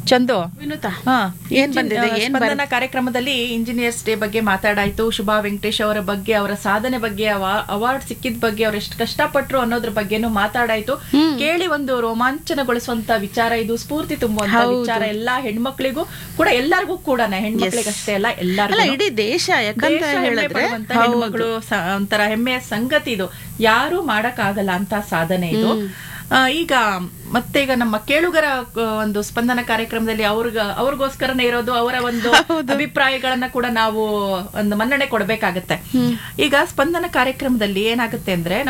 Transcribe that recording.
ಚಂದು ವಿನುತಾ ಹಾ ಏನ್ ಬಂದಿದೆ? ಏನ್ ಬರ್- ಸ್ಪಂದನ ಕಾರ್ಯಕ್ರಮದಲ್ಲಿ ಇಂಜಿನಿಯರ್ಸ್ ಡೇ ಬಗ್ಗೆ ಮಾತಾಡಾಯ್ತು ಶುಭಾ ವೆಂಕಟೇಶ್ ಅವರ ಬಗ್ಗೆ ಅವರ ಸಾಧನೆ ಬಗ್ಗೆ ಅವಾರ್ಡ್ ಸಿಕ್ಕಿದ ಬಗ್ಗೆ ಅವ್ರು ಎಷ್ಟು ಕಷ್ಟಪಟ್ರು ಅನ್ನೋದ್ರ ಬಗ್ಗೆನೂ ಮಾತಾಡಾಯ್ತು ಕೇಳಿ ಒಂದು ರೋಮಾಂಚನಗೊಳಿಸುವಂತ ವಿಚಾರ ಇದು ಸ್ಫೂರ್ತಿ ತುಂಬುವಂತ ವಿಚಾರ ಎಲ್ಲಾ ಹೆಣ್ಮಕ್ಳಿಗೂ ಕೂಡ ಎಲ್ಲರಿಗೂ ಕೂಡ ಹೆಣ್ಮಕ್ಳಿಗಷ್ಟೇ ಅಲ್ಲ ಅಲ್ಲ ಎಲ್ಲರಿಗೂ ಇಡೀ ದೇಶ ಯಾಕಂತ ದೇಶ ಹೆಮ್ಮೆ ಹೇಳಿದ್ರೆ ಪಡುವಂತ ಹೌದು. ಹೆಣ್ಮಕ್ಳು ಸ- ಒಂಥರ ಹೆಮ್ಮೆಯ ಸಂಗತಿ ಇದು ಯಾರು ಮಾಡಕ್ಕಾಗಲ್ಲ ಅಂತ ಸಾಧನೆ ಇದು ಆ, ಈಗ ಮತ್ತೆ ಈಗ ನಮ್ಮ ಕೇಳುಗರ ಆ, ಒಂದು ಸ್ಪಂದನ ಕಾರ್ಯಕ್ರಮದಲ್ಲಿ ಅವ್ರಿಗ ಅವ್ರಿಗೋಸ್ಕರನೇ ಇರೋದು ಅವರ ಒಂದು ಅಭಿಪ್ರಾಯಗಳನ್ನ ಕೂಡ ನಾವು ಒಂದು ಮನ್ನಣೆ ಕೊಡ್ಬೇಕಾಗತ್ತೆ ಈಗ ಸ್ಪಂದನ ಕಾರ್ಯಕ್ರಮದಲ್ಲಿ ಏನಾಗುತ್ತೆ ಅಂದ್ರೆ